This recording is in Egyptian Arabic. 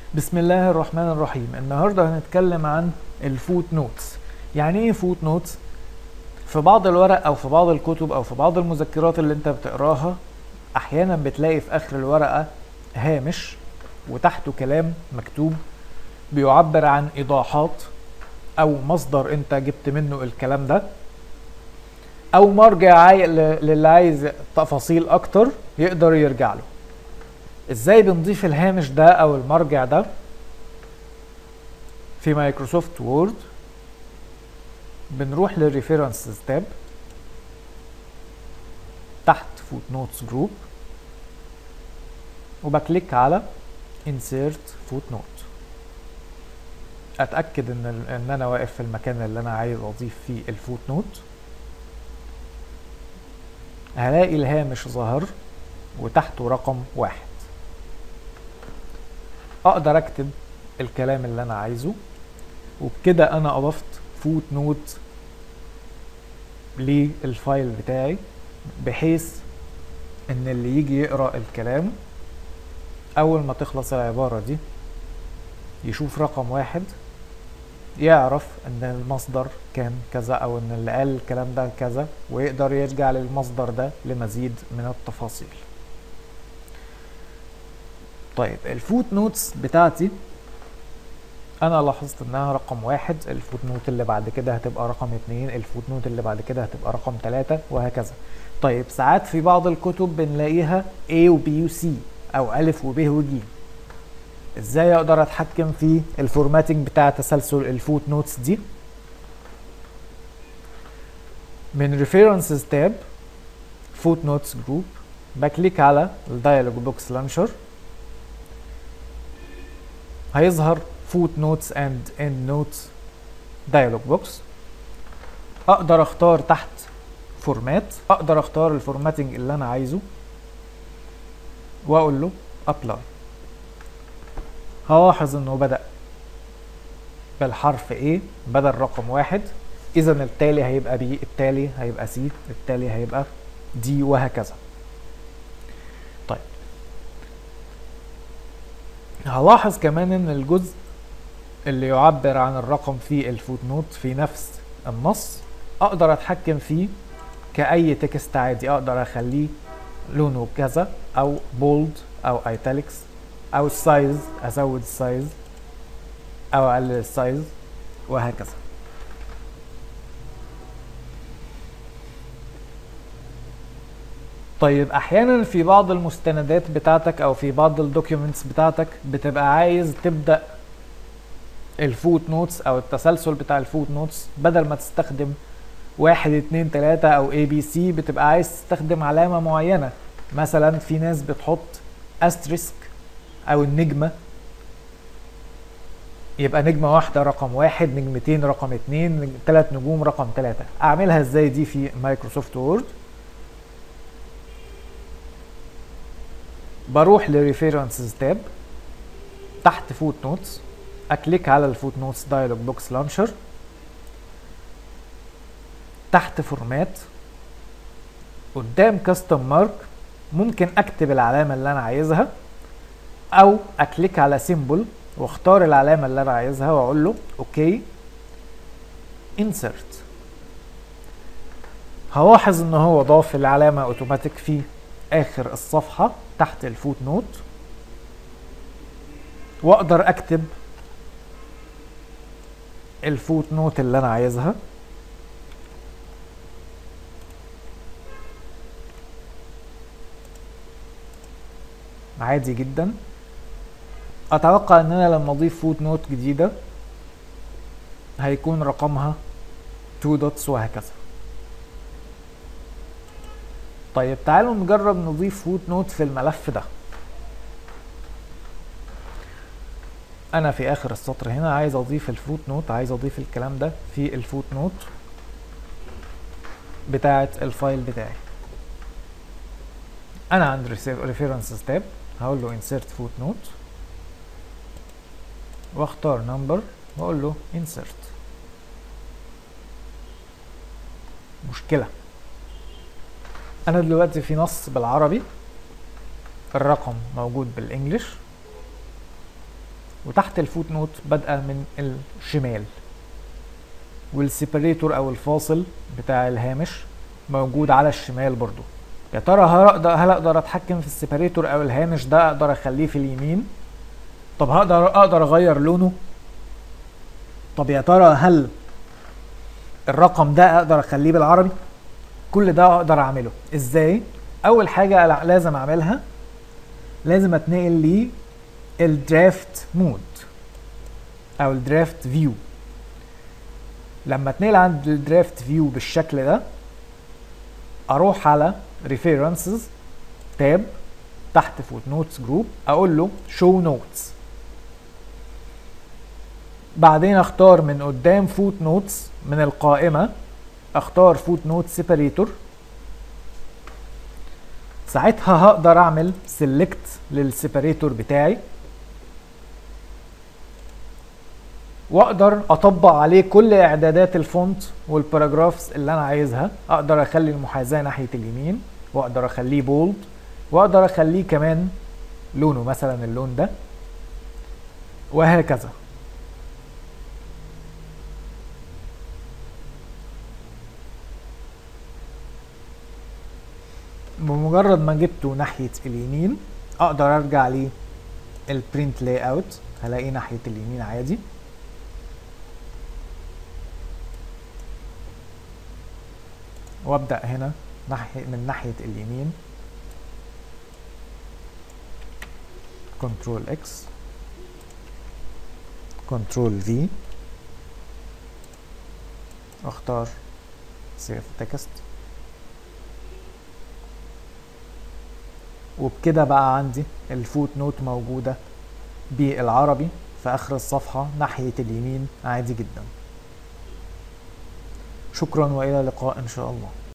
بسم الله الرحمن الرحيم النهارده هنتكلم عن الفوت نوتس يعني ايه فوت نوتس في بعض الورق او في بعض الكتب او في بعض المذكرات اللي انت بتقراها احيانا بتلاقي في اخر الورقه هامش وتحته كلام مكتوب بيعبر عن ايضاحات او مصدر انت جبت منه الكلام ده او مرجع عاي... للي عايز تفاصيل اكتر يقدر يرجع له ازاي بنضيف الهامش ده او المرجع ده في مايكروسوفت وورد بنروح للريفيرنسز تاب تحت فوت نوتس جروب وبكليك على insert footnote اتاكد ان ان انا واقف في المكان اللي انا عايز اضيف فيه الفوت نوت هلاقي الهامش ظهر وتحته رقم واحد اقدر اكتب الكلام اللي انا عايزه وبكده انا اضفت فوت نوت للفايل بتاعي بحيث ان اللي يجي يقرا الكلام اول ما تخلص العبارة دي يشوف رقم واحد يعرف ان المصدر كان كذا او ان اللي قال الكلام ده كذا ويقدر يرجع للمصدر ده لمزيد من التفاصيل طيب الفوت نوتس بتاعتي انا لاحظت انها رقم واحد الفوت نوت اللي بعد كده هتبقى رقم اتنين الفوت نوت اللي بعد كده هتبقى رقم تلاتة وهكذا طيب ساعات في بعض الكتب بنلاقيها A و B و C او ألف و ب و ج ازاي اقدر اتحكم في الفورماتنج بتاع تسلسل الفوت نوتس دي من references تاب فوت نوتس جروب بكليك على الدايلوج بوكس لانشر هيظهر فوت نوتس اند end نوتس دايلوج بوكس اقدر اختار تحت فورمات اقدر اختار الفورماتنج اللي انا عايزه واقول له ابلاي هلاحظ انه بدأ بالحرف A بدل رقم واحد اذا التالي هيبقى B التالي هيبقى C التالي هيبقى D وهكذا طيب هلاحظ كمان ان الجزء اللي يعبر عن الرقم في الفوت نوت في نفس النص اقدر اتحكم فيه كأي تكست عادي اقدر اخليه لونه كذا او بولد او ايتاليكس او السايز ازود السايز او اقلل السايز وهكذا طيب احيانا في بعض المستندات بتاعتك او في بعض الدوكيومنتس بتاعتك بتبقى عايز تبدا الفوت نوتس او التسلسل بتاع الفوت نوتس بدل ما تستخدم واحد اتنين تلاتة او اي بي سي بتبقى عايز تستخدم علامة معينة مثلا في ناس بتحط استريسك او النجمة يبقى نجمة واحدة رقم واحد نجمتين رقم اتنين تلات نجوم رقم تلاتة اعملها ازاي دي في مايكروسوفت وورد بروح لريفيرنسز تاب تحت فوت نوتس اكليك على الفوت نوتس دايلوج بوكس لانشر تحت فورمات قدام كاستم مارك ممكن اكتب العلامه اللي انا عايزها او اكليك على سيمبل واختار العلامه اللي انا عايزها واقول له اوكي انسرت هلاحظ ان هو ضاف العلامه اوتوماتيك في اخر الصفحه تحت الفوت نوت واقدر اكتب الفوت نوت اللي انا عايزها عادي جدا اتوقع ان انا لما اضيف فوت نوت جديده هيكون رقمها 2 دوتس وهكذا طيب تعالوا نجرب نضيف فوت نوت في الملف ده انا في اخر السطر هنا عايز اضيف الفوت نوت عايز اضيف الكلام ده في الفوت نوت بتاعه الفايل بتاعي انا عند references تاب هقول له insert footnote واختار number واقول له insert مشكلة انا دلوقتي في نص بالعربي الرقم موجود بالانجلش وتحت الفوت نوت بادئه من الشمال والسيبريتور او الفاصل بتاع الهامش موجود على الشمال برضو يا ترى هل اقدر هل اقدر اتحكم في السيبريتور او الهامش ده اقدر اخليه في اليمين طب هقدر اقدر اغير لونه طب يا ترى هل الرقم ده اقدر اخليه بالعربي كل ده اقدر اعمله ازاي اول حاجه لازم اعملها لازم اتنقل لي الدرافت مود او الدرافت فيو لما اتنقل عند الدرافت فيو بالشكل ده اروح على references تاب تحت فوت نوتس جروب اقول له show notes بعدين اختار من قدام فوت نوتس من القائمة اختار فوت نوت سيبريتور ساعتها هقدر اعمل سيلكت للسيبريتور بتاعي واقدر اطبق عليه كل اعدادات الفونت والباراجرافز اللي انا عايزها اقدر اخلي المحاذاه ناحيه اليمين واقدر اخليه بولد واقدر اخليه كمان لونه مثلا اللون ده وهكذا بمجرد ما جبته ناحية اليمين اقدر ارجع ليه البرنت لاي اوت هلاقيه ناحية اليمين عادي وابدأ هنا ناحية من ناحية اليمين كنترول اكس كنترول في اختار سيف تكست وبكده بقى عندي الفوت نوت موجودة بالعربي في آخر الصفحة ناحية اليمين عادي جدا شكرا وإلى اللقاء إن شاء الله